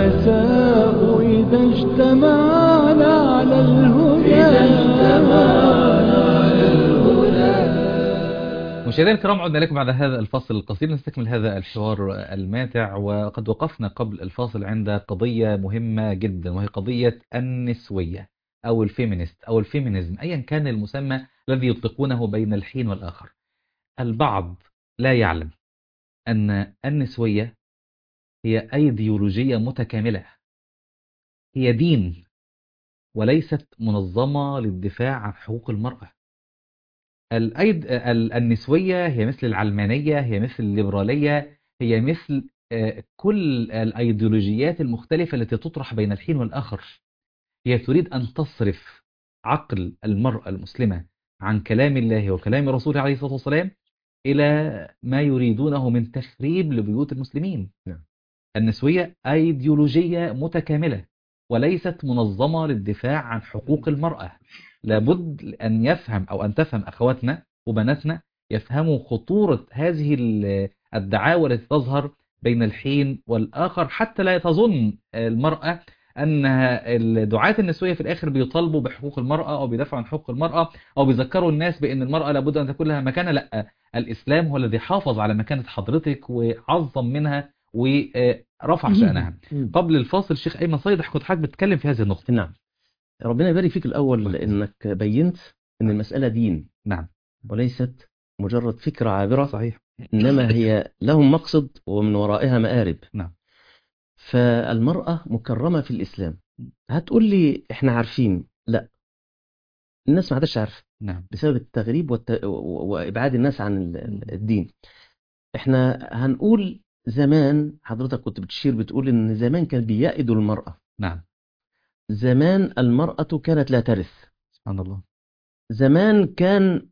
الرؤساء إذا اجتمعنا على الهدى إذا اجتمعنا على الهدى مشاهدينا الكرام عدنا لكم بعد هذا الفصل القصير نستكمل هذا الحوار الماتع وقد وقفنا قبل الفاصل عند قضية مهمة جدا وهي قضية النسوية أو الفيمينيست أو الفيمينيزم أيا كان المسمى الذي يطلقونه بين الحين والآخر البعض لا يعلم أن النسوية هي أيديولوجية متكاملة هي دين وليست منظمة للدفاع عن حقوق المرأة الأيد... ال- النسوية هي مثل العلمانية هي مثل الليبرالية هي مثل آه، كل الأيديولوجيات المختلفة التي تطرح بين الحين والآخر هي تريد أن تصرف عقل المرأة المسلمة عن كلام الله وكلام رسوله عليه الصلاة والسلام إلى ما يريدونه من تخريب لبيوت المسلمين نعم. النسوية أيديولوجية متكاملة وليست منظمة للدفاع عن حقوق المرأة لابد أن يفهم أو أن تفهم أخواتنا وبناتنا يفهموا خطورة هذه ال- الدعاوى التي تظهر بين الحين والآخر حتى لا تظن المرأة أن الدعاة النسوية في الآخر بيطالبوا بحقوق المرأة أو بيدافعوا عن حقوق المرأة أو بيذكروا الناس بأن المرأة لابد أن تكون لها مكانة لا الإسلام هو الذي حافظ على مكانة حضرتك وعظم منها ورفع شأنها قبل الفاصل الشيخ أيمن صيدح كنت حضرتك بتتكلم في هذه النقطة نعم ربنا يبارك فيك الأول إنك بينت إن المسألة دين نعم وليست مجرد فكرة عابرة صحيح إنما هي لهم مقصد ومن ورائها مآرب نعم. فالمرأة مكرمة في الإسلام هتقول لي إحنا عارفين لا الناس ما عادش عارفة نعم بسبب التغريب والت... و- وإبعاد الناس عن ال- ال- الدين إحنا هنقول زمان حضرتك كنت بتشير بتقول إن زمان كان بيأيدوا المرأة نعم زمان المرأة كانت لا ترث سبحان الله زمان كان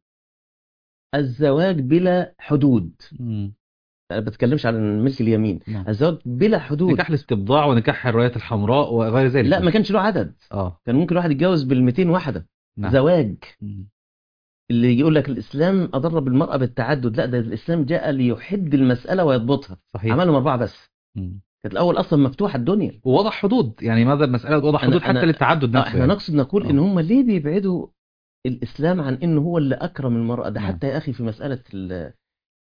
الزواج بلا حدود مم. أنا بتكلمش عن ملك اليمين نعم. الزواج بلا حدود نكاح الاستبضاع ونكاح الرايات الحمراء وغير ذلك لا ما كانش له عدد اه كان ممكن واحد يتجوز بال 200 واحدة نعم زواج مم. اللي يقول لك الإسلام أضر بالمرأة بالتعدد لا ده الإسلام جاء ليحد المسألة ويضبطها صحيح عملهم أربعة بس مم. كانت الأول أصلا مفتوحة الدنيا ووضع حدود يعني ماذا المسألة وضع أنا- حدود حتى أنا- للتعدد آه، نفسه احنا يعني. نقصد نقول آه. ان هم ليه بيبعدوا الاسلام عن انه هو اللي اكرم المرأة ده نعم. حتى يا اخي في مسألة ال-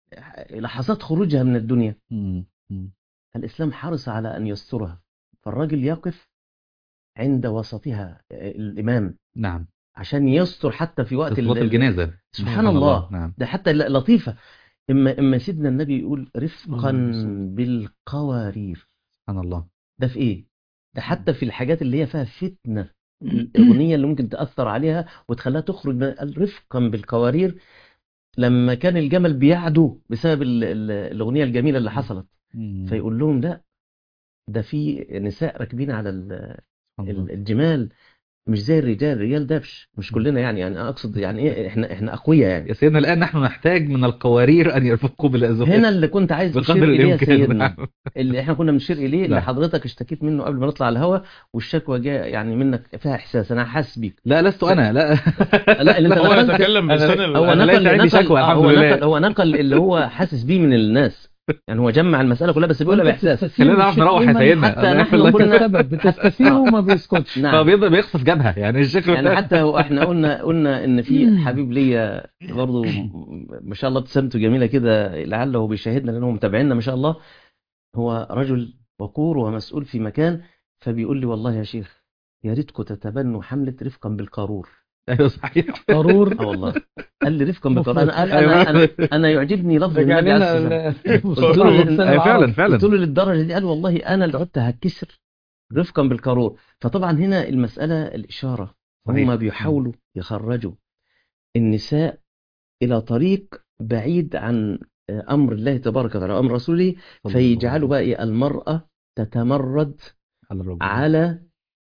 لحظات خروجها من الدنيا مم. مم. الاسلام حرص على ان يسترها فالراجل يقف عند وسطها آه، الامام نعم عشان يستر حتى في وقت في صلاة ال- الجنازة سبحان الله نعم ده حتى ل- لطيفة اما اما سيدنا النبي يقول رفقا اللهم بالقوارير سبحان الله ده في ايه ده حتى في الحاجات اللي هي فيها فتنة الأغنية اللي ممكن تأثر عليها وتخليها تخرج من قال رفقا بالقوارير لما كان الجمل بيعدو بسبب ال- ال- الأغنية الجميلة اللي حصلت مم. فيقول لهم لا ده في نساء راكبين على ال- سبحان الله. ال- الجمال مش زي الرجال الرجال دبش مش كلنا يعني يعني أنا أقصد يعني إيه إحنا إحنا أقوياء يا يعني سيدنا الآن نحن نحتاج من القوارير أن يرفقوا بالأزواج هنا اللي كنت عايز أشير بقدر إليه يا الإمكان سيدنا نعم. اللي احنا كنا بنشير اليه اللي نعم. حضرتك اشتكيت منه قبل ما نطلع على الهوا والشكوى جايه يعني منك فيها احساس انا حاسس بيك لا لست أنا لا لا اللي انت هو نقلت يتكلم أنا- بلسان ال- هو أنا نقل ليس عندي نقل شكوى، آه، الحمد هو لله. نقل هو نقل اللي هو حاسس بيه من الناس يعني هو جمع المساله كلها بس بيقولها باحساس خلينا نعرف نروح يا سيدنا حتى الله نحن يحفظك. كنا- سبب بتستثيره وما بيسكتش نعم فبيض بيخصف جبهة يعني الشكل يعني حتى هو احنا قلنا قلنا ان في حبيب ليا برضه ما شاء الله ابتسامته جميله كده لعله بيشاهدنا لانه متابعينا ما شاء الله هو رجل وقور ومسؤول في مكان فبيقول لي والله يا شيخ يا ريتكم تتبنوا حمله رفقا بالقارور ايوه صحيح قارور اه والله قال لي رفقا بالقارور انا قال انا انا, أنا يعجبني لفظ رجع النبي عليه الصلاه لنا والسلام ال- قلت له المصطلح إن- العربي. أيوة فعلا فعلا قلت له للدرجه دي قال والله انا اللي قعدت هتكسر رفقا بالقارور فطبعا هنا المساله الاشاره صحيح. هم بيحاولوا يخرجوا النساء الى طريق بعيد عن امر الله تبارك وتعالى وامر رسوله فيجعلوا بقى إيه؟ المراه تتمرد على الرجل على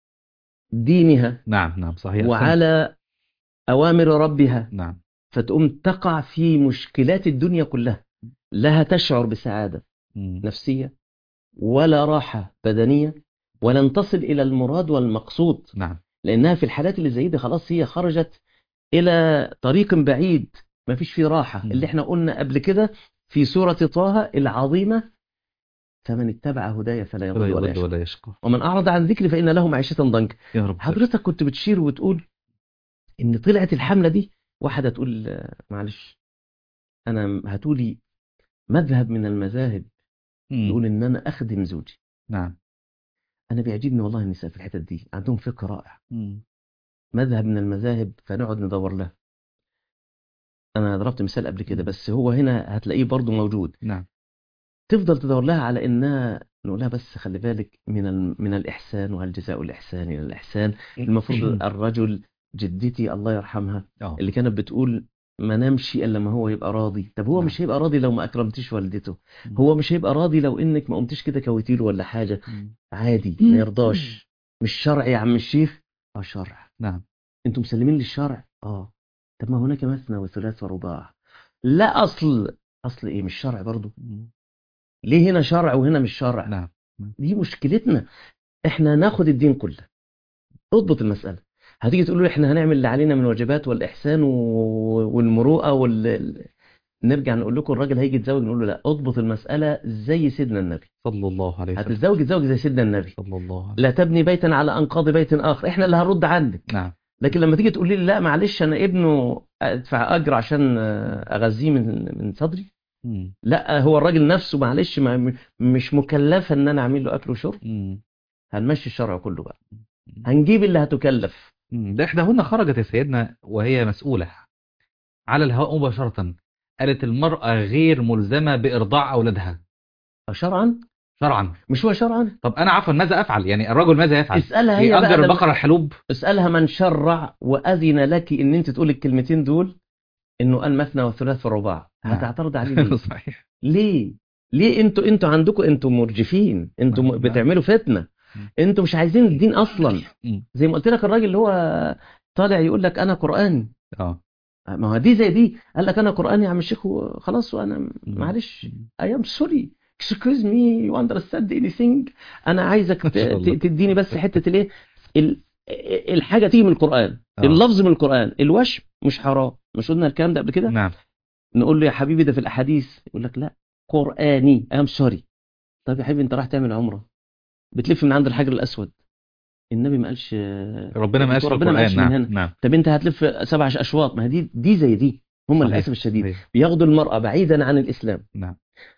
دينها نعم نعم صحيح وعلى اوامر ربها نعم فتقوم تقع في مشكلات الدنيا كلها لا تشعر بسعاده مم. نفسيه ولا راحه بدنيه ولن تصل الى المراد والمقصود نعم لانها في الحالات اللي زي دي خلاص هي خرجت الى طريق بعيد ما فيش فيه راحه مم. اللي احنا قلنا قبل كده في سوره طه العظيمه فمن اتبع هداي فلا يضل ولا ولا يضل يشقى ولا يشقى ومن أعرض عن ذكري فإن له معيشة ضنكا يا رب حضرتك كنت بتشير وتقول إن طلعت الحملة دي واحدة تقول آه، معلش أنا هاتولي مذهب من المذاهب مم. يقول إن أنا أخدم زوجي نعم أنا بيعجبني والله النساء في الحتت دي عندهم فكر رائع مم. مذهب من المذاهب فنقعد ندور له أنا ضربت مثال قبل كده بس هو هنا هتلاقيه برضو موجود نعم تفضل تدور لها على انها نقول لها بس خلي بالك من ال... من الاحسان وهل جزاء الاحسان الى الاحسان المفروض الرجل جدتي الله يرحمها اه اللي كانت بتقول ما نمشي الا لما هو يبقى راضي طب هو نعم. مش هيبقى راضي لو ما اكرمتيش والدته مم. هو مش هيبقى راضي لو انك ما قمتيش كده كويتيله ولا حاجه مم. عادي ما يرضاش مش شرع يا عم الشيخ اه شرع نعم انتم مسلمين للشرع اه طب ما هناك مثنى وثلاث ورباع لا اصل اصل ايه مش شرع برضه مم. ليه هنا شرع وهنا مش شرع نعم دي مشكلتنا احنا ناخد الدين كله اضبط المسألة هتيجي تقول له احنا هنعمل اللي علينا من واجبات والإحسان و... والمروءة وال... ال- نرجع نقول لكم الراجل هيجي يتزوج نقول له لا اضبط المسألة زي سيدنا النبي صلى الله عليه وسلم هتتزوج اتزوج زي سيدنا النبي صلى الله عليه لا تبني بيتا على أنقاض بيت آخر احنا اللي هنرد عنك نعم لكن لما تيجي تقول لي لا معلش أنا ابنه أدفع أجر عشان أغذيه من من صدري مم. لا هو الراجل نفسه معلش ما مش مكلفة ان انا اعمل له اكل وشرب مم. هنمشي الشرع كله بقى هنجيب اللي هتكلف مم. ده احنا هنا خرجت يا سيدنا وهي مسؤولة على الهواء مباشرة قالت المرأة غير ملزمة بإرضاع أولادها شرعا شرعا مش هو شرعا طب أنا عفوا ماذا أفعل يعني الرجل ماذا يفعل اسالها هي بقى يأجر لما- البقرة الحلوب اسالها من شرع واذن لك ان انت تقول الكلمتين دول انه قال مثنى وثلاث ورباع آه. هتعترض عليه ليه صحيح ليه ليه انتوا انتوا عندكم انتوا مرجفين انتوا نعم، م- نعم. بتعملوا فتنه مم. انتوا مش عايزين الدين اصلا مم. زي ما قلت لك الراجل اللي هو طالع يقول لك انا قراني اه ما هو دي زي دي قال لك انا قراني يا عم الشيخ خلاص وانا معلش I am sorry excuse me you understand anything انا عايزك ما ت- شاء الله. ت- تديني بس حته الايه ال- الحاجه تيجي من القران آه. اللفظ من القران الوشم مش حرام مش قلنا الكلام ده قبل كده نعم نقول له يا حبيبي ده في الاحاديث يقول لك لا قراني I am sorry طب يا حبيبي انت راح تعمل عمره بتلف من عند الحجر الاسود النبي ما قالش ربنا ما قالش في ربنا ما قالش القرآن من نعم هنا. نعم طب انت هتلف سبع اشواط ما هي دي دي زي دي هم صحيح. للاسف الشديد صحيح. بياخدوا المراه بعيدا عن الاسلام نعم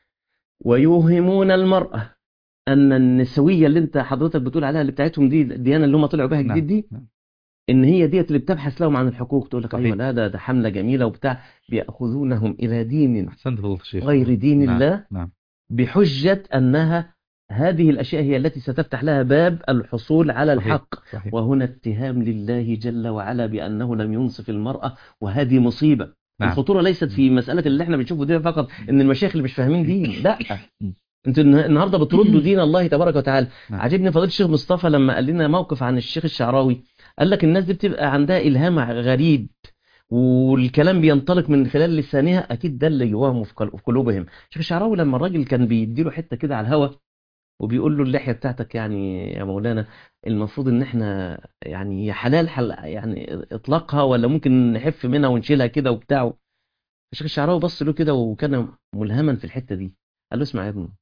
ويوهمون المرأة أن النسوية اللي أنت حضرتك بتقول عليها اللي بتاعتهم دي الديانة اللي هم طلعوا بها نعم. جديد دي نعم. إن هي ديت اللي بتبحث لهم عن الحقوق تقول لك صحيح. أيوة لا ده ده حملة جميلة وبتاع بيأخذونهم إلى دين أحسنت فضيلة الشيخ غير دين نعم. الله نعم بحجة أنها هذه الأشياء هي التي ستفتح لها باب الحصول على صحيح. الحق صحيح وهنا اتهام لله جل وعلا بأنه لم ينصف المرأة وهذه مصيبة نعم. الخطورة ليست في مسألة اللي احنا بنشوفه دي فقط ان المشايخ اللي مش فاهمين دين لا مم. انتوا النه- النهارده بتردوا دين الله تبارك وتعالى نعم. عجبني فضيله الشيخ مصطفى لما قال لنا موقف عن الشيخ الشعراوي قال لك الناس دي بتبقى عندها الهام غريب والكلام بينطلق من خلال لسانها اكيد ده اللي جواهم في قل- في قلوبهم الشيخ الشعراوي لما الراجل كان بيديله حته كده على الهوا وبيقول له اللحيه بتاعتك يعني يا مولانا المفروض ان احنا يعني هي حلال حل يعني اطلاقها ولا ممكن نحف منها ونشيلها كده وبتاع الشيخ الشعراوي بص له كده وكان ملهما في الحته دي قال له اسمع يا ابني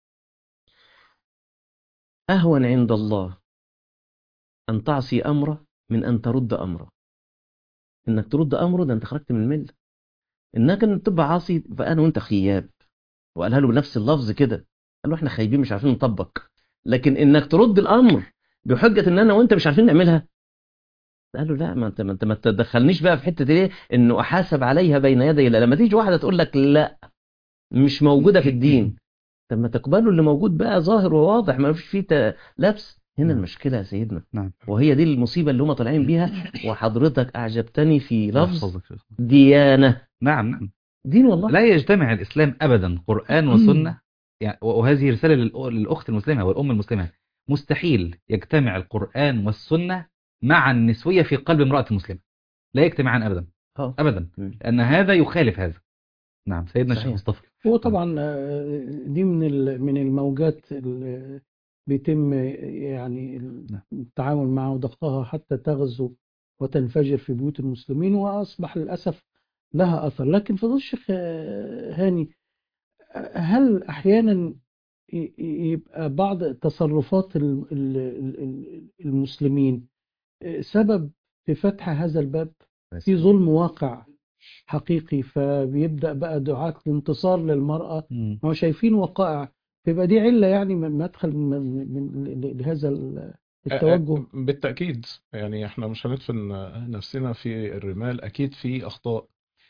أهون عند الله أن تعصي أمره من أن ترد أمره إنك ترد أمره ده أنت خرجت من الملة إنك أن تبقى عاصي فأنا وأنت خياب وقالها له بنفس اللفظ كده قال له إحنا خايبين مش عارفين نطبق لكن إنك ترد الأمر بحجة إن أنا وأنت مش عارفين نعملها قال له لا ما أنت ما أنت ما تدخلنيش بقى في حتة إيه إنه أحاسب عليها بين يدي الله لما تيجي واحدة تقول لك لا مش موجودة في الدين طب ما تقبلوا اللي موجود بقى ظاهر وواضح ما فيش فيه ت- لبس هنا نعم. المشكلة يا سيدنا نعم وهي دي المصيبة اللي هم طالعين بيها وحضرتك أعجبتني في الله لفظ يحفظك يا شيخ. ديانة نعم نعم دين والله لا يجتمع الإسلام أبدا قرآن وسنة يعني وهذه رسالة للأ- للأخت المسلمة والأم المسلمة مستحيل يجتمع القرآن والسنة مع النسوية في قلب امرأة مسلمة لا يجتمعان أبدا اه أبدا مم. لأن هذا يخالف هذا نعم سيدنا الشيخ صحيح. مصطفى هو طبعا آه، دي من ال- من الموجات اللي بيتم يعني نعم. التعامل معها وضخها حتى تغزو وتنفجر في بيوت المسلمين وأصبح للأسف لها أثر لكن فضل الشيخ آه، هاني آه، هل أحيانا ي- يبقى بعض تصرفات ال- ال- ال- ال- المسلمين آه، سبب في فتح هذا الباب في ظلم واقع حقيقي فبيبدأ بقى دعاة الانتصار للمرأة مم. هو شايفين وقائع فيبقى دي علة يعني من مدخل من من لهذا ال- التوجه بالتأكيد يعني احنا مش هندفن نفسنا في الرمال أكيد في أخطاء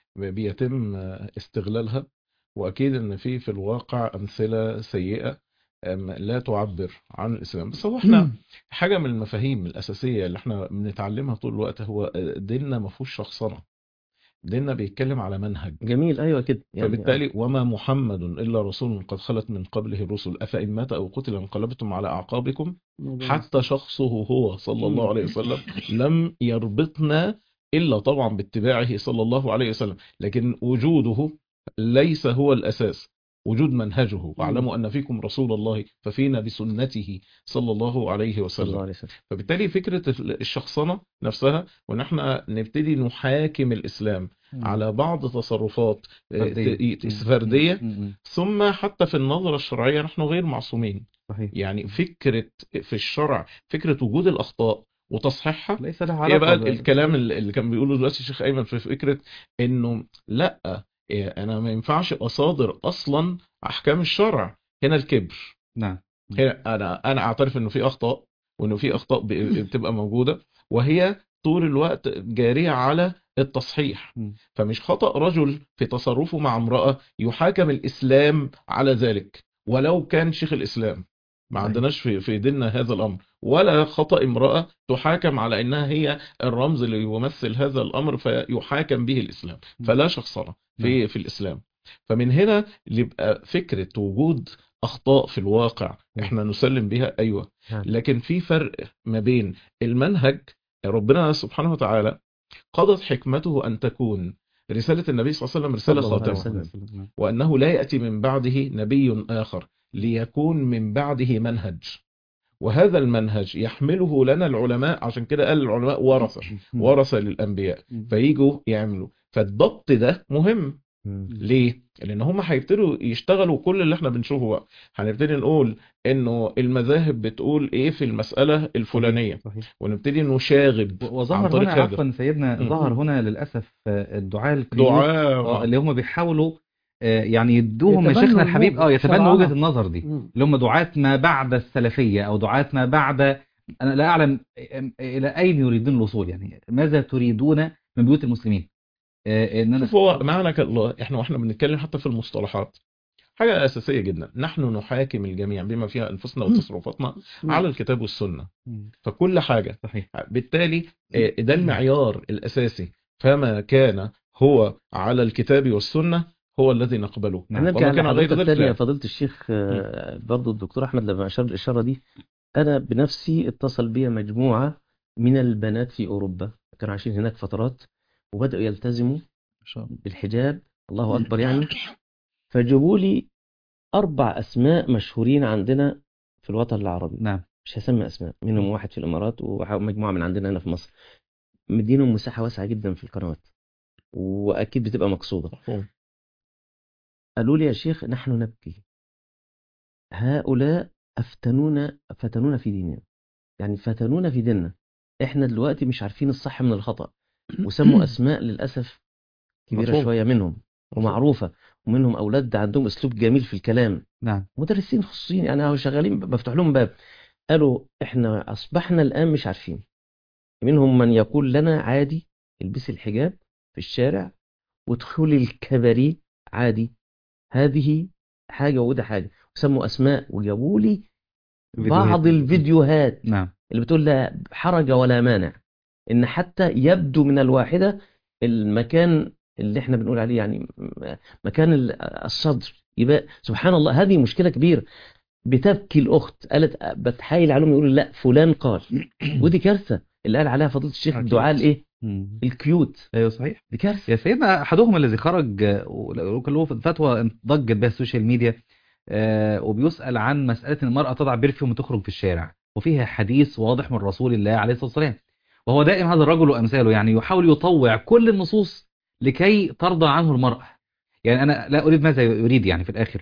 بيتم استغلالها وأكيد إن في في الواقع أمثلة سيئة أم، لا تعبر عن الإسلام بس هو احنا حاجة من المفاهيم الأساسية اللي احنا بنتعلمها طول الوقت هو ديننا ما فيهوش شخصنة ديننا بيتكلم على منهج جميل ايوه كده يعني فبالتالي وما محمد إلا رسول قد خلت من قبله الرسل أفإن مات أو قتل انقلبتم على أعقابكم حتى شخصه هو صلى الله عليه وسلم لم يربطنا إلا طبعا باتباعه صلى الله عليه وسلم لكن وجوده ليس هو الأساس وجود منهجه واعلموا أن فيكم رسول الله ففينا بسنته صلى الله عليه صلى الله وسلم عليه وسلم فبالتالي فكرة الشخصنة نفسها وان احنا نبتدي نحاكم الإسلام على بعض تصرفات فردية. ت- فردية مم. مم. ثم حتى في النظرة الشرعية نحن غير معصومين صحيح يعني فكرة في الشرع فكرة وجود الأخطاء وتصحيحها ليس لها هي علاقة بقى ب- الكلام اللي اللي كان بيقوله دلوقتي الشيخ أيمن في فكرة إنه لأ إيه، أنا ما ينفعش أصادر أصلا أحكام الشرع هنا الكبر نعم هنا أنا أنا أعترف إنه في أخطاء وإنه في أخطاء ب- بتبقى موجودة وهي طول الوقت جارية على التصحيح مم. فمش خطأ رجل في تصرفه مع امرأة يحاكم الإسلام على ذلك ولو كان شيخ الإسلام ما صحيح. عندناش في في ديننا هذا الأمر ولا خطأ امرأة تحاكم على إنها هي الرمز اللي يمثل هذا الأمر فيحاكم به الإسلام فلا شخصنة في في الإسلام فمن هنا يبقى فكرة وجود أخطاء في الواقع احنا نسلم بها أيوة نعم. لكن في فرق ما بين المنهج ربنا سبحانه وتعالى قضت حكمته أن تكون رسالة النبي صلى الله عليه وسلم رسالة صلى الله عليه خاتمة وسلم. نعم. وأنه لا يأتي من بعده نبي آخر ليكون من بعده منهج وهذا المنهج يحمله لنا العلماء عشان كده قال العلماء ورثة مم. ورثة للأنبياء مم. فيجوا يعملوا فالضبط ده مهم مم. ليه؟ لأن هم هيبتدوا يشتغلوا كل اللي احنا بنشوفه بقى هنبتدي نقول إنه المذاهب بتقول إيه في المسألة الفلانية صحيح ونبتدي نشاغب و- عن وظهر طريق هنا هذا عفوا سيدنا مم. ظهر هنا للأسف آه، الدعاة القيود آه، دعاء اللي هم بيحاولوا آه، يعني يدوهم يتبنوا مشايخنا الحبيب اه الموجة يتبنوا شرعها. وجهة النظر دي مم. اللي هم دعاة ما بعد السلفية أو دعاة ما بعد أنا لا أعلم إلى أين يريدون الوصول يعني ماذا تريدون من بيوت المسلمين آه، إن أنا شوف هو معنى الله احنا واحنا بنتكلم حتى في المصطلحات حاجة أساسية جدا نحن نحاكم الجميع بما فيها أنفسنا وتصرفاتنا مم. على الكتاب والسنة مم. فكل حاجة صحيح بالتالي آه، ده المعيار الأساسي فما كان هو على الكتاب والسنة هو الذي نقبله نعم. هنرجع وما كان غير لحضرتك ذلك تاني يا لا. فضيلة الشيخ آه، برضو الدكتور أحمد لما أشار الإشارة دي أنا بنفسي اتصل بي مجموعة من البنات في أوروبا كانوا عايشين هناك فترات وبدأوا يلتزموا إن شاء الله بالحجاب الله أكبر يعني فجابوا لي أربع أسماء مشهورين عندنا في الوطن العربي نعم مش هسمي أسماء منهم واحد في الإمارات ومجموعة من عندنا هنا في مصر مدينهم مساحة واسعة جدا في القنوات وأكيد بتبقى مقصودة مفهوم. قالوا لي يا شيخ نحن نبكي هؤلاء أفتنونا فتنونا في ديننا يعني فتنونا في ديننا احنا دلوقتي مش عارفين الصح من الخطأ وسموا أسماء للأسف كبيرة مفهوم. شوية منهم ومعروفة ومنهم أولاد عندهم أسلوب جميل في الكلام نعم مدرسين خصوصيين يعني هو شغالين مفتوح لهم باب قالوا احنا أصبحنا الآن مش عارفين منهم من يقول لنا عادي البسي الحجاب في الشارع وادخلي الكباريه عادي هذه حاجة وده حاجة وسموا أسماء وجابوا لي بعض فيديوهات. الفيديوهات نعم اللي بتقول لا حرج ولا مانع ان حتى يبدو من الواحدة المكان اللي احنا بنقول عليه يعني م- مكان ال- الصدر يبقى سبحان الله هذه مشكلة كبيرة بتبكي الأخت قالت بتحايل عليهم يقولوا لا فلان قال ودي كارثة اللي قال عليها فضيلة الشيخ أكيد. الدعاء الايه مم. الكيوت ايوه صحيح دي كارثة يا سيدنا احدهم الذي خرج آه، وكان له فتوى ضجت بها السوشيال ميديا آه، وبيسأل عن مسألة ان المرأة تضع برفيوم وتخرج في الشارع وفيها حديث واضح من رسول الله عليه الصلاة والسلام وهو دائم هذا الرجل وأمثاله يعني يحاول يطوع كل النصوص لكي ترضى عنه المرأة يعني أنا لا أريد ماذا يريد يعني في الآخر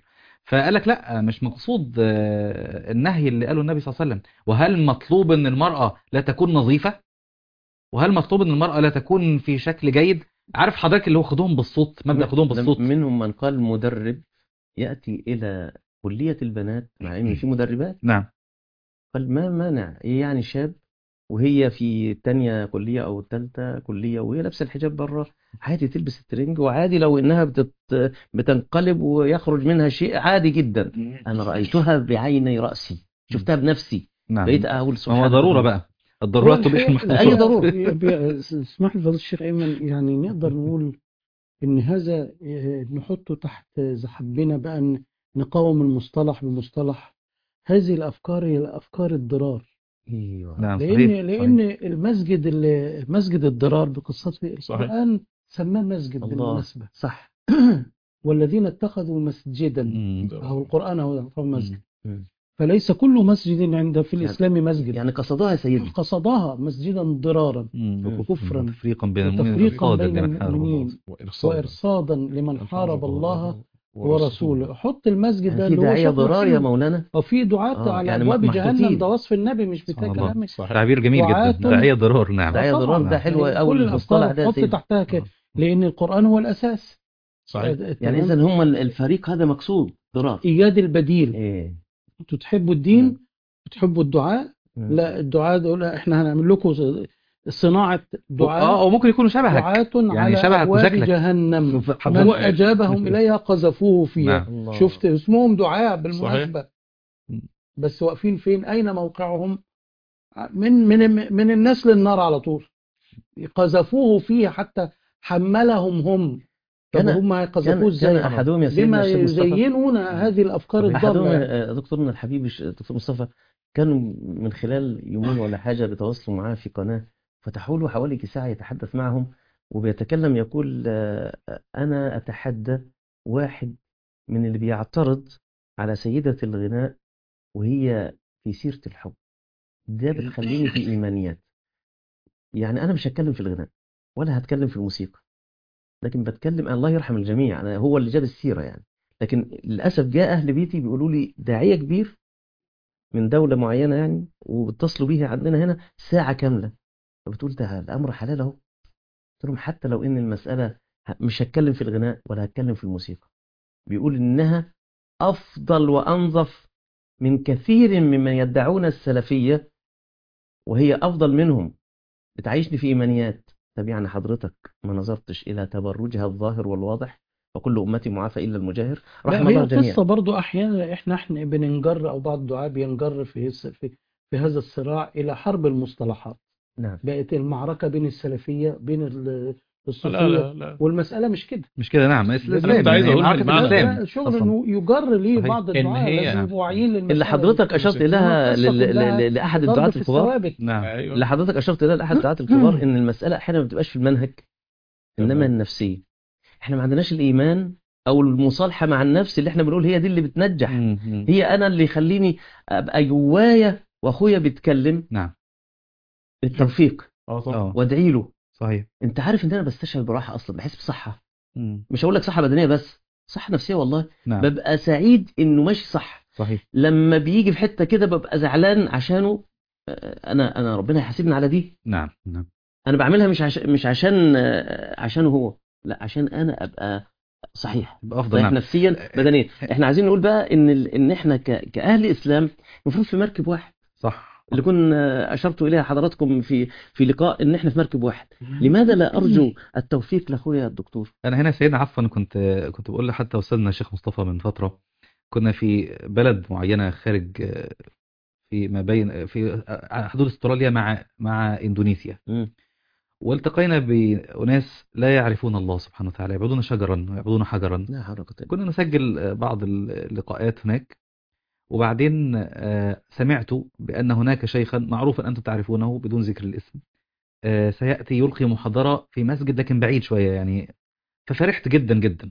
فقال لك لا مش مقصود آه، النهي اللي قاله النبي صلى الله عليه وسلم وهل مطلوب ان المرأة لا تكون نظيفة وهل مطلوب ان المرأة لا تكون في شكل جيد عارف حضرتك اللي هو خدوهم بالصوت مبدأ خدوهم بالصوت منهم من قال مدرب يأتي إلى كلية البنات مع إن في مدربات نعم قال ما مانع إيه يعني شاب وهي في تانية كلية أو تالتة كلية وهي لابسة الحجاب بره عادي تلبس الترنج وعادي لو إنها بتت... بتنقلب ويخرج منها شيء عادي جدا أنا رأيتها بعيني رأسي شفتها بنفسي نعم بقيت أقول ما سبحان هو ضرورة الله. بقى الضرورات تبيح هو المحظورات أي ضرورة. بي- بي- اسمح لي فضيلة الشيخ أيمن يعني نقدر نقول إن هذا آه، نحطه تحت إذا حبينا بقى ن- نقاوم المصطلح بمصطلح هذه الأفكار هي الأفكار الضرار أيوه نعم لأن صحيح لأن المسجد اللي مسجد الضرار بقصته صحيح. القرآن سماه مسجد الله بالمناسبة صح والذين اتخذوا مسجدا مم. أو القرآن هو هو مسجد مم. فليس كل مسجد عند في يعني- الإسلام مسجد يعني قصدوها يا سيدي قصدها مسجدا ضرارا مم. وكفرا وتفريقا بين المؤمنين وتفريقا وإرصادا بين لمن حارب الله المؤمنين وإرصادا وإرصادا لمن حارب الله ورسوله ورسوله حط المسجد يعني ده في اللي هو داعية شكله ضرار يا حلو. مولانا وفي دعاة آه، على يعني أبواب محطوطين. جهنم ده وصف النبي مش بتاع سبحان الله. كلامي صحيح تعبير جميل جدا دعاة- داعية ضرار نعم داعية طبعاً. ضرار ده حلو يعني أوي كل المصطلح الأفكار ده يا حط سيدي تحتها كده لأن القرآن هو الأساس صحيح يعني إذا هم الفريق هذا مقصود ضرار إيجاد البديل إيه أنتوا تحبوا الدين تحبوا الدعاء مم. لا الدعاء دول احنا هنعمل لكم صناعة اه دعاء او ممكن يكونوا شبهك دعاة يعني على شبهك أبواب وشكلك. جهنم شوف من حضرتك أجابهم إليها قذفوه فيها نعم. الله. شفت اسمهم دعاء بالمناسبة صحيح. بس واقفين فين أين موقعهم من من من الناس للنار على طول قذفوه فيه حتى حملهم هم طب كان- هم كان هيقذفوه كان ازاي أحدهم يا بما سيدنا الشيخ مصطفى يزينون هذه الأفكار أحدهم الضالة آه، دكتورنا الحبيب الش- دكتور مصطفى كانوا من خلال يومين ولا حاجة بيتواصلوا معاه في قناة فتحوا له حوالي ساعة يتحدث معهم وبيتكلم يقول آه، أنا أتحدى واحد من اللي بيعترض على سيدة الغناء وهي في سيرة الحب ده بتخليني في إيمانيات يعني أنا مش هتكلم في الغناء ولا هتكلم في الموسيقى لكن بتكلم الله يرحم الجميع أنا هو اللي جاب السيرة يعني لكن للأسف جاء أهل بيتي بيقولوا لي داعية كبير من دولة معينة يعني وبتصلوا بيه عندنا هنا ساعة كاملة فبتقول ده الأمر حلال أهو قلت لهم حتى لو إن المسألة ه- مش هتكلم في الغناء ولا هتكلم في الموسيقى بيقول إنها أفضل وأنظف من كثير ممن يدعون السلفية وهي أفضل منهم بتعيشني في إيمانيات طب يعني حضرتك ما نظرتش إلى تبرجها الظاهر والواضح وكل أمتي معافى إلا المجاهر لا رحم هي الله الجميع القصة برضو أحيانا إحنا إحنا بننجر أو بعض الدعاء بينجر في هس- في في هذا الصراع إلى حرب المصطلحات نعم بقت المعركة بين السلفية بين ال- لا الصوفية لا لا والمسألة مش كده مش كده نعم أنا الاسلام كنت عايز يعني أقول معركة بالمعنى ده. الاسلام لا شغل أصلاً. إنه يجر ليه صحيح. بعض إن الدعاء هي- لازم يبقوا واعيين للمسألة اللي حضرتك دي. أشرت إنما إليها القصة لل- كلها لل- لأحد ضرب الدعاة في الكبار الثوابت نعم ايوه اللي حضرتك أشرت إليها لأحد الدعاة الكبار إن المسألة أحيانا ما بتبقاش في المنهج إنما تمام. النفسية إحنا ما عندناش الإيمان أو المصالحة مع النفس اللي إحنا بنقول هي دي اللي بتنجح مم. مم. هي أنا اللي يخليني أبقى جوايا وأخويا بيتكلم نعم بالتوفيق اه طبعا اه وأدعي له صحيح أنت عارف إن أنا بستشعر براحة أصلا بحس بصحة مم. مش هقول لك صحة بدنية بس صحة نفسية والله نعم ببقى سعيد إنه ماشي صح صحيح لما بيجي في حتة كده ببقى زعلان عشانه آه، أنا أنا ربنا يحاسبني على دي نعم نعم انا بعملها مش عشان مش عشان آه، عشانه هو لا عشان انا ابقى صحيح يبقى افضل صحيح نعم نفسيا بدنيا احنا عايزين نقول بقى ان ال- ان احنا ك- كاهل اسلام المفروض في مركب واحد صح اللي كنا اشرت اليها حضراتكم في في لقاء ان احنا في مركب واحد لماذا لا ارجو التوفيق لاخويا الدكتور انا هنا سيدنا عفوا كنت كنت بقول حتى استاذنا الشيخ مصطفى من فتره كنا في بلد معينه خارج آه، في ما بين في على حدود استراليا مع مع اندونيسيا مم. والتقينا بأناس لا يعرفون الله سبحانه وتعالى يعبدون شجرا ويعبدون حجرا لا حول ولا قوة إلا كنا نسجل آه، بعض اللقاءات هناك وبعدين آه، سمعت بأن هناك شيخا معروفا أنتم تعرفونه بدون ذكر الاسم آه، سيأتي يلقي محاضرة في مسجد لكن بعيد شوية يعني ففرحت جدا جدا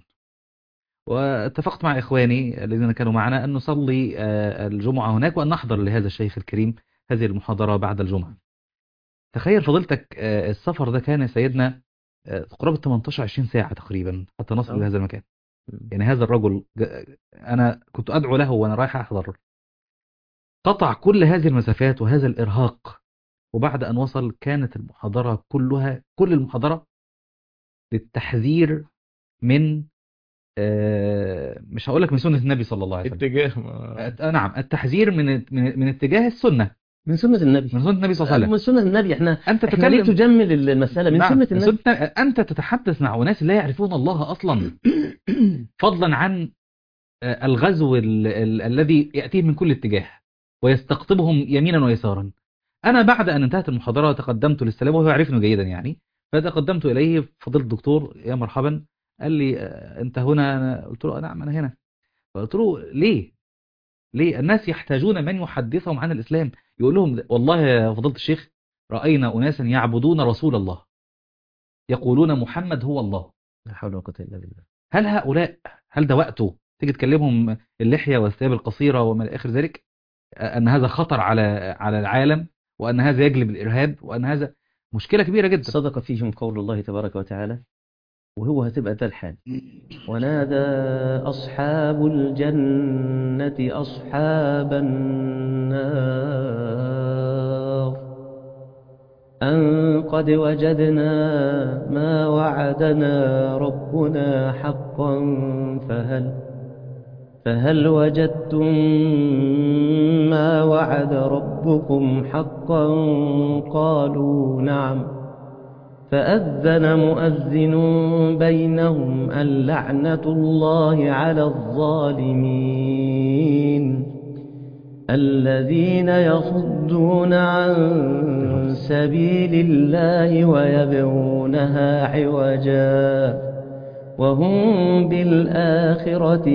واتفقت مع إخواني الذين كانوا معنا أن نصلي آه، الجمعة هناك وأن نحضر لهذا الشيخ الكريم هذه المحاضرة بعد الجمعة تخيل فضيلتك آه، السفر ده كان يا سيدنا آه، قرابة 18-20 ساعة تقريبا حتى نصل أه. لهذا المكان يعني هذا الرجل ج- أنا كنت أدعو له وأنا رايح أحضر قطع كل هذه المسافات وهذا الإرهاق وبعد أن وصل كانت المحاضرة كلها كل المحاضرة للتحذير من آه، مش هقول لك من سنة النبي صلى الله عليه وسلم اتجاه ما- آه، نعم التحذير من من من اتجاه السنة من سنة النبي من سنة النبي صلى الله عليه وسلم من سنة النبي احنا أنت احنا ليه تتكلم تجمل المسألة من نعم، سنة النبي سنة أنت تتحدث مع أناس لا يعرفون الله أصلا فضلا عن آه، الغزو ال- ال- الذي يأتيهم من كل اتجاه ويستقطبهم يمينا ويسارا أنا بعد أن انتهت المحاضرة تقدمت للسلام وهو يعرفني جيدا يعني فتقدمت إليه فضيلة الدكتور يا مرحبا قال لي آه، أنت هنا أنا قلت له نعم أنا هنا فقلت له ليه ليه الناس يحتاجون من يحدثهم عن الإسلام يقول لهم والله يا فضيلة الشيخ رأينا أناسا يعبدون رسول الله يقولون محمد هو الله لا حول ولا قوة إلا بالله هل هؤلاء هل ده وقته تيجي تكلمهم اللحية والثياب القصيرة وما إلى آخر ذلك أن هذا خطر على على العالم وأن هذا يجلب الإرهاب وأن هذا مشكلة كبيرة جدا صدق فيهم قول الله تبارك وتعالى وهو هتبقى ده الحال ونادى أصحاب الجنة أصحاب النار أن قد وجدنا ما وعدنا ربنا حقا فهل فهل وجدتم ما وعد ربكم حقا قالوا نعم فأذن مؤذن بينهم اللعنة الله على الظالمين الذين يصدون عن سبيل الله ويبغونها عوجا وهم بالآخرة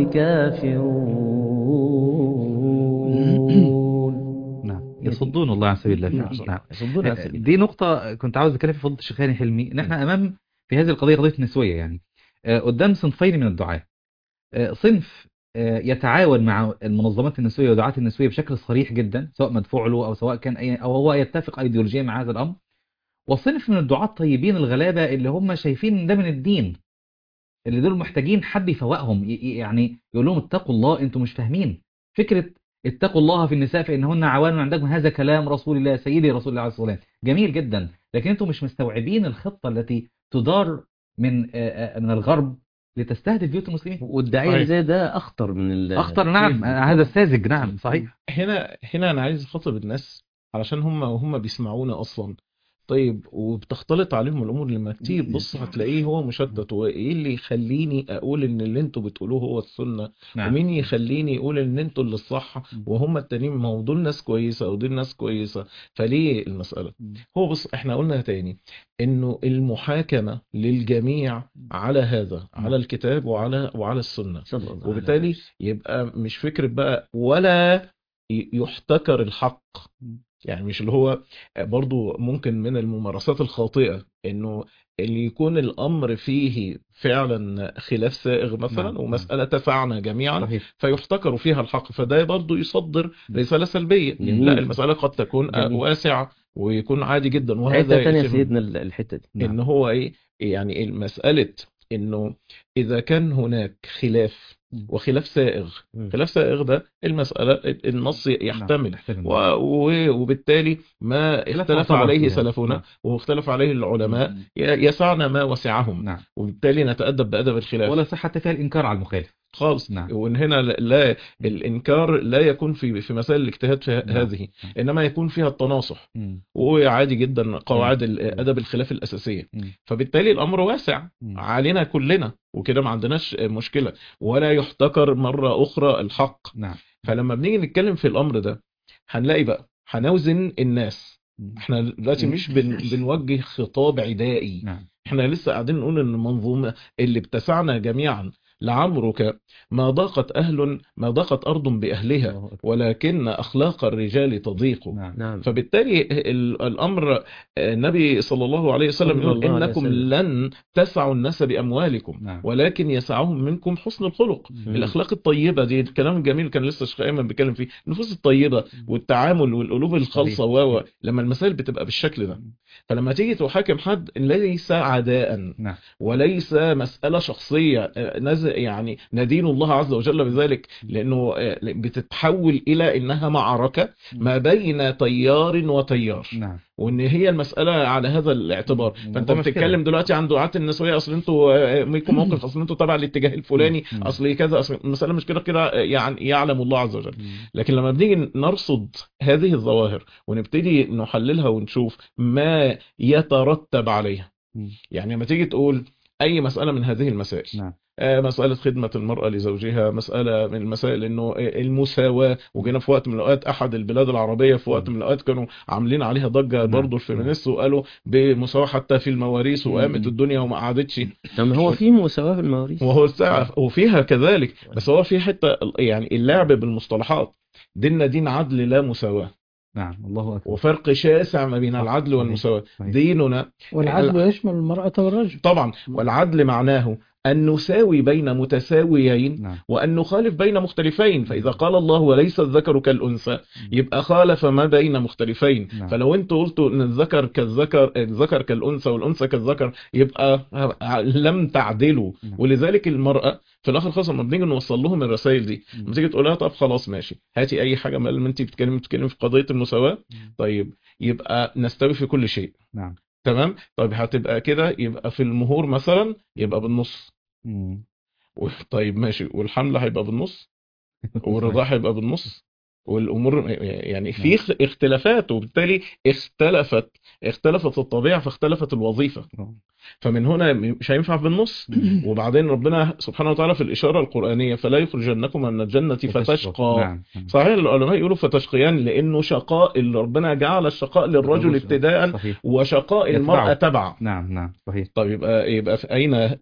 كافرون نعم يصدون الله عن سبيل الله نعم. نعم يصدون عن سبيل دي نقطة كنت عاوز أتكلم في فضل الشيخ هاني حلمي إن إحنا أمام في هذه القضية قضية النسوية يعني آه، قدام صنفين من الدعاة آه، صنف آه، يتعاون مع المنظمات النسوية والدعاة النسوية بشكل صريح جدا سواء مدفوع له أو سواء كان أي أو هو يتفق أيديولوجيا مع هذا الأمر وصنف من الدعاة الطيبين الغلابة اللي هم شايفين إن ده من الدين اللي دول محتاجين حد يفوقهم ي- ي- يعني يقول لهم اتقوا الله انتم مش فاهمين فكرة اتقوا الله في النساء فإنهن عوان عندكم هذا كلام رسول الله سيدي رسول الله عليه الصلاة والسلام جميل جدا لكن انتم مش مستوعبين الخطة التي تدار من آه، آه، من الغرب لتستهدف بيوت المسلمين والداعية صحيح. زي ده أخطر من ال أخطر نعم آه، هذا الساذج نعم صحيح هنا هنا انا عايز اخاطب الناس علشان هم وهم بيسمعونا اصلا طيب وبتختلط عليهم الامور لما كتير بص هتلاقيه هو مشتت وايه اللي يخليني اقول ان اللي انتوا بتقولوه هو السنه نعم ومين يخليني يقول ان انتوا اللي الصح وهم التانيين ما هو دول ناس كويسه ودول ناس كويسه فليه المساله هو بص احنا قلنا تاني انه المحاكمه للجميع على هذا على الكتاب وعلى وعلى السنه صلى الله عليه وبالتالي يبقى مش فكرة بقى ولا ي- يحتكر الحق يعني مش اللي هو برضو ممكن من الممارسات الخاطئة انه اللي يكون الامر فيه فعلا خلاف سائغ مثلا نعم. ومسألة تفعنا جميعا صحيح فيحتكر فيها الحق فده برضو يصدر رسالة سلبية جميل. لا المسألة قد تكون جميل. واسعة ويكون عادي جدا حتة وهذا تانية يا يتم- سيدنا ال- الحتة دي نعم. ان هو ايه يعني المسألة انه اذا كان هناك خلاف مم. وخلاف سائغ مم. خلاف سائغ ده المسألة النص يحتمل يحتمل. و... و... وبالتالي ما خلاف اختلف معتبر عليه فيها. سلفنا نعم. واختلف عليه العلماء مم. ي- يسعنا ما وسعهم نعم وبالتالي نتأدب بأدب الخلاف ولا صحة فيها الإنكار على المخالف خالص نعم. وان هنا لا الانكار لا يكون في في مسائل الاجتهاد في نعم. هذه انما يكون فيها التناصح مم. وعادي جدا قواعد مم. ال- ادب الخلاف الاساسيه مم. فبالتالي الامر واسع مم. علينا كلنا وكده ما عندناش مشكله ولا يحتكر مره اخرى الحق نعم فلما بنيجي نتكلم في الامر ده هنلاقي بقى هنوزن الناس مم. احنا دلوقتي مش بن بنوجه خطاب عدائي نعم احنا لسه قاعدين نقول ان المنظومه اللي بتسعنا جميعا لعمرك ما ضاقت اهل ما ضاقت ارض باهلها الله أكبر. ولكن اخلاق الرجال تضيق نعم نعم فبالتالي ال- الامر النبي صلى الله عليه وسلم صلى يقول الله عليه انكم وسلم. لن تسعوا الناس باموالكم نعم ولكن يسعهم منكم حسن الخلق مم. الاخلاق الطيبه دي الكلام الجميل كان لسه شيخ ايمن بيتكلم فيه النفوس الطيبه والتعامل والقلوب الخالصه صحيح. و لما المسائل بتبقى بالشكل ده فلما تيجي تحاكم حد ليس عداء نعم وليس مساله شخصيه آه، نازل يعني ندين الله عز وجل بذلك لانه آه، بتتحول الى انها معركه ما بين تيار وتيار نعم وان هي المساله على هذا الاعتبار مم. فانت هو مش بتتكلم كده. دلوقتي عن دعاة النسويه اصل انتوا آه، ليكم موقف اصل انتوا تبع الاتجاه الفلاني مم. اصل كذا اصل المساله مش كده كده آه، يعني يعلم الله عز وجل مم. لكن لما بنيجي نرصد هذه الظواهر ونبتدي نحللها ونشوف ما يترتب عليها مم. يعني لما تيجي تقول اي مساله من هذه المسائل نعم آه، مسألة خدمة المرأة لزوجها مسألة من المسائل انه آه، المساواة وجينا في وقت من الاوقات احد البلاد العربية في وقت من الاوقات كانوا عاملين عليها ضجة نعم. برضو الفيمينيست وقالوا بمساواة حتى في المواريث وقامت مم. الدنيا وما قعدتش طب هو في مساواة في المواريث وهو الساعة وفيها كذلك بس هو في حتة يعني اللعب بالمصطلحات ديننا دين عدل لا مساواة نعم الله أكبر وفرق شاسع ما بين صح. العدل صحيح. والمساواة صحيح. ديننا والعدل يشمل المرأة والرجل طبعا والعدل معناه أن نساوي بين متساويين نعم وأن نخالف بين مختلفين فإذا قال الله وليس الذكر كالأنثى يبقى خالف ما بين مختلفين نعم. فلو انتوا قلتوا ان الذكر كالذكر الذكر كالأنثى والأنثى كالذكر يبقى لم تعدلوا نعم. ولذلك المرأة في الآخر خالص لما بنيجي نوصل لهم الرسائل دي لما تيجي تقول لها طب خلاص ماشي هاتي أي حاجة ما انت بتتكلمي بتتكلمي في قضية المساواة طيب يبقى نستوي في كل شيء نعم تمام طيب هتبقى كده يبقى في المهور مثلا يبقى بالنص مم. و- طيب ماشي والحمل هيبقى بالنص والرضاع هيبقى بالنص والامور يعني في اخ- اختلافات وبالتالي اختلفت اختلفت الطبيعه فاختلفت الوظيفه فمن هنا مش هينفع بالنص مم. وبعدين ربنا سبحانه وتعالى في الاشاره القرانيه فلا يخرجنكم من الجنه فتشقى نعم نعم. صحيح العلماء يقولوا فتشقيان لانه شقاء اللي ربنا جعل الشقاء للرجل ابتداء صحيح وشقاء يتبعه. المراه تبع نعم نعم صحيح طيب يبقى يبقى في اين ال-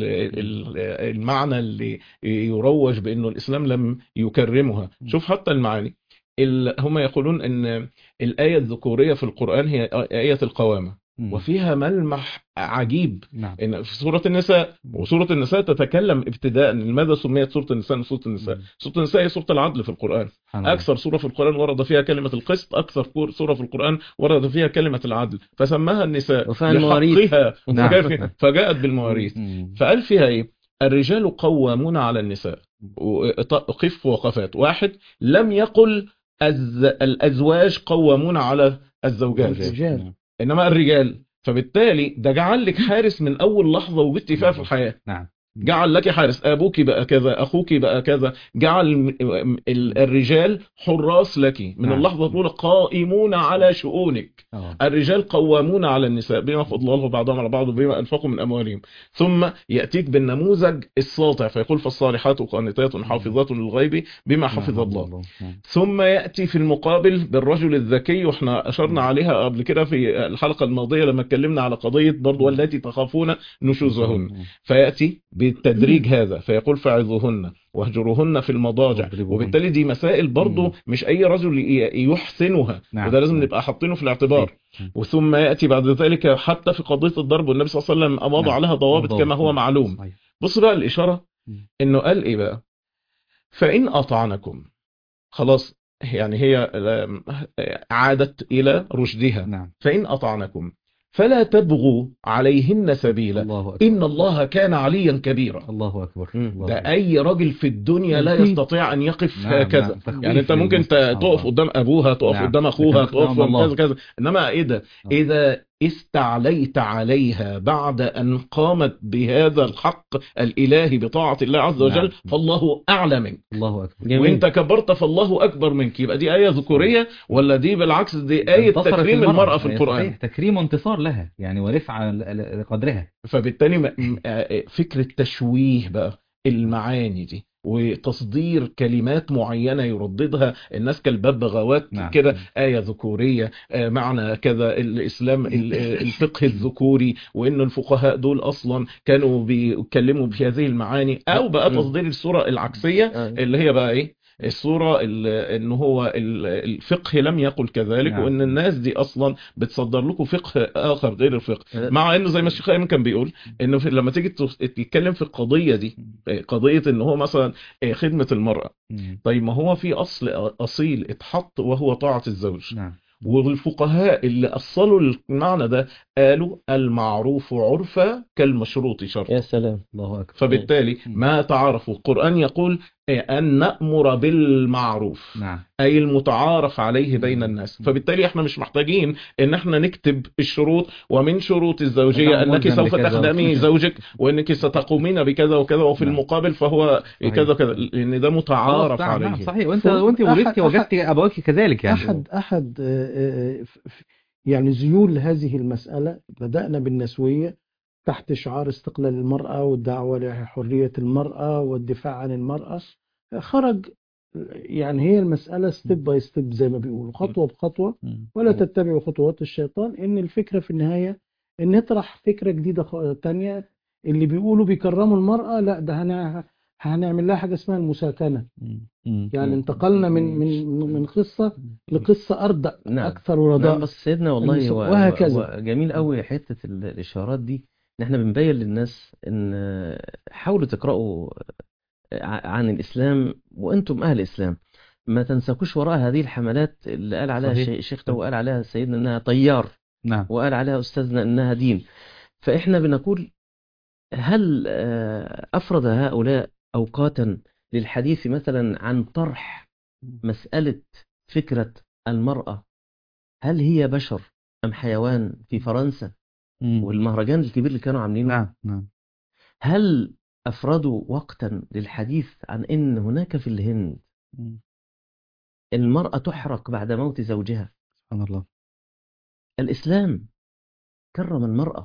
ال- المعنى اللي يروج بانه الاسلام لم يكرمها شوف حتى المعاني ال- هم يقولون ان الايه الذكوريه في القران هي ايه القوامه مم. وفيها ملمح عجيب نعم ان في سوره النساء وسوره النساء تتكلم ابتداء لماذا سميت سوره النساء من سوره النساء مم. سوره النساء هي سوره العدل في القران سبحان الله. اكثر سوره في القران ورد فيها كلمه القسط اكثر كور- سوره في القران ورد فيها كلمه العدل فسماها النساء وفيها المواريث. لحقها نعم. فجاء- فجاءت بالمواريث مم. فقال فيها ايه الرجال قوامون على النساء قف وقفات واحد لم يقل الز... الازواج قوامون على الزوجات الرجال. انما الرجال فبالتالي ده جعل لك حارس من اول لحظه وجدت فيها في الحياه نعم جعل لك حارس ابوك بقى كذا اخوك بقى كذا جعل م- ال- الرجال حراس لك من نعم. اللحظه الاولى قائمون على شؤونك آه. الرجال قوامون على النساء بما فضل الله بعضهم على بعض وبما انفقوا من اموالهم ثم ياتيك بالنموذج الساطع فيقول فالصالحات قانتات حافظات للغيب بما حفظ نعم. الله نعم. ثم ياتي في المقابل بالرجل الذكي واحنا اشرنا عليها قبل كده في الحلقه الماضيه لما اتكلمنا على قضيه برضو والتي تخافون نشوزهن فياتي بالتدريج هذا فيقول فعظوهن واهجروهن في المضاجع واضربوهن. وبالتالي دي مسائل برضو مم. مش اي رجل ي- يحسنها نعم. وده لازم نعم. نبقى حاطينه في الاعتبار مم. وثم ياتي بعد ذلك حتى في قضيه الضرب والنبي صلى الله عليه وسلم اماض نعم. عليها ضوابط ضوابط. كما هو نعم. معلوم صحيح. بص بقى الاشاره مم. انه قال ايه بقى فان اطعنكم خلاص يعني هي آم، عادت الى رشدها نعم فان اطعنكم فلا تبغوا عليهن سبيلا الله أكبر ان الله كان عليا كبيرا الله أكبر مم. الله ده أكبر. اي راجل في الدنيا لا أكيد. يستطيع ان يقف نعم، هكذا نعم. تخويف يعني انت ممكن ت- للمسلم. تقف الله. قدام ابوها تقف نعم. قدام اخوها لكن تقف نعم الله. قدام كذا كذا انما ايه ده آه. اذا استعليت عليها بعد ان قامت بهذا الحق الالهي بطاعه الله عز وجل نعم. فالله اعلى منك الله أكبر جميل. وانت كبرت فالله اكبر منك يبقى دي ايه ذكوريه ولا دي بالعكس دي ايه انتصرت تكريم المراه في هي القران صحيح. تكريم وانتصار لها يعني ورفعة ل- ل- لقدرها فبالتالي م- م- آه، فكرة تشويه بقى المعاني دي وتصدير كلمات معينة يرددها الناس كالببغاوات نعم. كده آية ذكورية آه، معنى كذا الإسلام ال- آه، الفقه الذكوري وإن الفقهاء دول أصلا كانوا بيتكلموا بهذه المعاني أو بقى مم. تصدير الصورة العكسية آه. اللي هي بقى إيه الصورة ال- ان هو ال- الفقه لم يقل كذلك نعم. وان الناس دي اصلا بتصدر لكم فقه اخر غير الفقه آه. مع انه زي ما الشيخ ايمن كان بيقول انه في لما تيجي تس- تتكلم في القضيه دي قضيه ان هو مثلا خدمه المراه مم. طيب ما هو في اصل اصيل اتحط وهو طاعه الزوج نعم والفقهاء اللي أصلوا المعنى ده قالوا المعروف عرفا كالمشروط شرطا يا سلام الله اكبر فبالتالي ما تعرفوا القرآن يقول أن نأمر بالمعروف نعم أي المتعارف عليه بين الناس فبالتالي احنا مش محتاجين ان احنا نكتب الشروط ومن شروط الزوجية نعم، انك ملزم سوف بكذا تخدمي وكذا. زوجك وانك ستقومين بكذا وكذا وفي نعم. المقابل فهو صحيح. كذا وكذا لان ده متعارف نعم، عليه نعم صحيح وانت ف- وانت أحد- ولدت أحد- وجدت ابويك كذلك يعني أحد أحد آه، آه، ف- ف- يعني ذيول هذه المسألة بدأنا بالنسوية تحت شعار استقلال المرأة والدعوة لحرية المرأة والدفاع عن المرأة خرج يعني هي المسألة ستيب باي ستيب زي ما بيقولوا خطوة بخطوة ولا تتبعوا خطوات الشيطان إن الفكرة في النهاية إن نطرح فكرة جديدة خ- تانية اللي بيقولوا بيكرموا المرأة لا ده هنع- هنعمل لها حاجة اسمها المساكنة يعني انتقلنا من من من قصة لقصة أردأ نعم. أكثر نعم ورداء بس سيدنا والله المس- هو وهكذا. هو جميل قوي حتة ال- الإشارات دي إن إحنا بنبين للناس إن حاولوا تقرأوا ع- عن الإسلام وأنتم أهل الإسلام ما تنساكوش وراء هذه الحملات اللي قال عليها صحيح. الشيخ الشيخ ده وقال عليها سيدنا إنها طيار نعم وقال عليها أستاذنا إنها دين فإحنا بنقول هل آه، أفرض هؤلاء أوقاتا للحديث مثلا عن طرح مسألة فكرة المرأة هل هي بشر أم حيوان في فرنسا والمهرجان الكبير اللي كانوا عاملينه نعم نعم هل أفردوا وقتا للحديث عن إن هناك في الهند المرأة تحرق بعد موت زوجها سبحان الله الإسلام كرم المرأة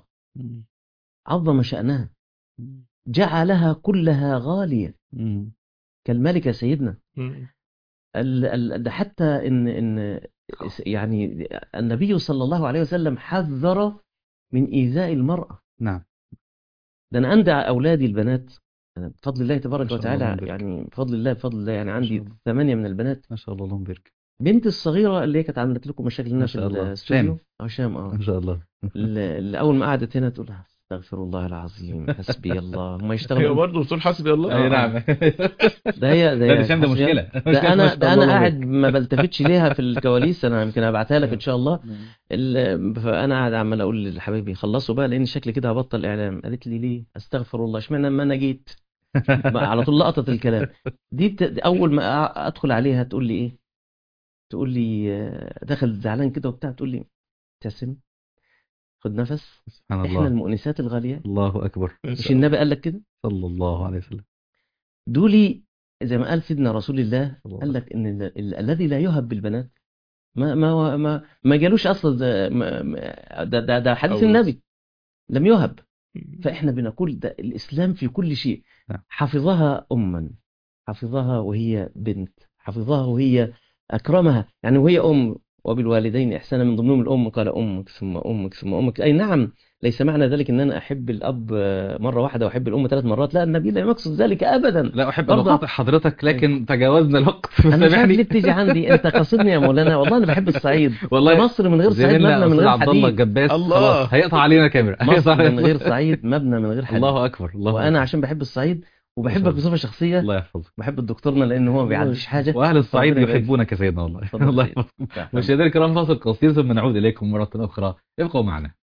عظم شأنها جعلها كلها غالية كالملكة سيدنا ال- ال- ده حتى إن إن يعني النبي صلى الله عليه وسلم حذر من إيذاء المرأة نعم ده أنا عندي أولادي البنات أنا بفضل الله تبارك ما شاء الله، وتعالى اللهم بارك. يعني بفضل الله بفضل الله يعني شاء عندي الله. ثمانية من البنات ما شاء الله اللهم بارك بنتي الصغيرة اللي هي كانت عملت لكم مشاكل لنا ما في شاء الله. الاستوديو هشام اه ما شاء الله اللي أول ما قعدت هنا تقول استغفر الله العظيم حسبي الله ما هي يشتغل برضه بتقول حسبي الله اي نعم ده هي ده ده هي هشام ده حسبي مشكلة ده انا ده انا الله قاعد ما بلتفتش ليها في الكواليس انا يمكن ابعتها لك ان شاء الله ال- فانا قاعد عمال اقول لحبايبي خلصوا بقى لان شكلي كده هبطل اعلام قالت لي ليه استغفر الله اشمعنى ما انا جيت بقى على طول لقطت الكلام دي بت... اول ما أ- ادخل عليها تقول لي ايه تقول لي آه، دخل زعلان كده وبتاع تقول لي ابتسم خد نفس سبحان احنا الله المؤنسات الغاليه الله أكبر مش النبي قال لك كده صلى الله عليه وسلم دولي زي ما قال سيدنا رسول الله الله قال لك ان ال... ال... الذي لا يهب بالبنات ما ما ما ما جالوش اصلا ده ما- ما- ده ده, ده حديث أو- النبي لم يهب فاحنا بنقول ده الاسلام في كل شيء نعم. حفظها اما حفظها وهي بنت حفظها وهي اكرمها يعني وهي ام وبالوالدين احسانا من ضمنهم الام قال امك ثم امك ثم امك اي نعم ليس معنى ذلك ان انا احب الاب مره واحده واحب الام ثلاث مرات لا النبي لا يقصد ذلك ابدا لا أحب أن برضه- أقاطع حضرتك لكن تجاوزنا الوقت انا مش عارف سامحني ليه بتيجي عندي انت قاصدني يا مولانا والله انا بحب الصعيد والله مصر من غير صعيد زميلنا مبنى من أستاذ غير عبد الله حديد الجباس الله. خلاص هيقطع علينا الكاميرا هيقطع مصر علينا. من غير صعيد مبنى من غير حديد الله أكبر الله وانا أكبر. عشان بحب الصعيد ما شاء وبحبك الله. بصفه شخصيه الله يحفظك بحب الدكتورنا لان هو ما بيعديش حاجه وأهل الصعيد ربنا يبارك. يحبونك يا سيدنا والله اتفضل الله سيدي. يحفظك مشاهدينا الكرام فاصل قصير ثم نعود إليكم مرة أخرى ابقوا معنا